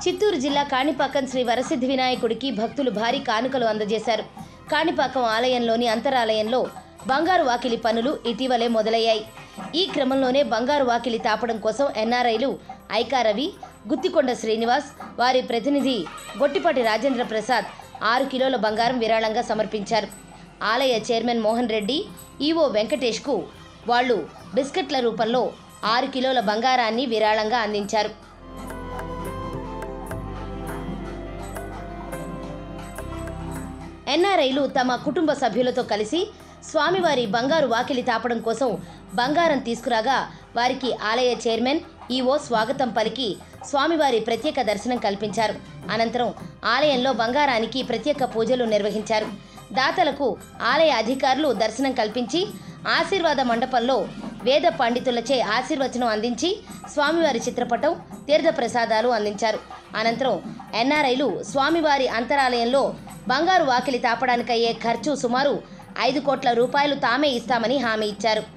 చిత్తూరు జిల్లా కాణిపాకం శ్రీ వరసిద్ధి వినాయకుడికి భక్తులు భారీ కానుకలు అందజేశారు కాణిపాకం ఆలయంలోని అంతరాలయంలో బంగారు వాకిలి పనులు ఇటీవలే మొదలయ్యాయి ఈ క్రమంలోనే బంగారు వాకిలి తాపడం కోసం ఎన్ఆర్ఐలు ఐకారవి గుత్తికొండ శ్రీనివాస్ వారి ప్రతినిధి గొట్టిపాటి రాజేంద్ర ప్రసాద్ ఆరు కిలోల బంగారం విరాళంగా సమర్పించారు ఆలయ చైర్మన్ మోహన్ రెడ్డి ఈవో వెంకటేష్కు వాళ్ళు బిస్కెట్ల రూపంలో ఆరు కిలోల బంగారాన్ని విరాళంగా అందించారు ఎన్ఆర్ఐలు తమ కుటుంబ సభ్యులతో కలిసి స్వామివారి బంగారు వాకిలి తాపడం కోసం బంగారం తీసుకురాగా వారికి ఆలయ చైర్మన్ ఈవో స్వాగతం పలికి స్వామివారి ప్రత్యేక దర్శనం కల్పించారు అనంతరం ఆలయంలో బంగారానికి ప్రత్యేక పూజలు నిర్వహించారు దాతలకు ఆలయ అధికారులు దర్శనం కల్పించి ఆశీర్వాద మండపంలో వేద పండితులచే ఆశీర్వచనం అందించి స్వామివారి చిత్రపటం తీర్థ ప్రసాదాలు అందించారు అనంతరం ఎన్ఆర్ఐలు స్వామివారి అంతరాలయంలో బంగారు వాకిలి తాపడానికయ్యే ఖర్చు సుమారు ఐదు కోట్ల రూపాయలు తామే ఇస్తామని హామీ ఇచ్చారు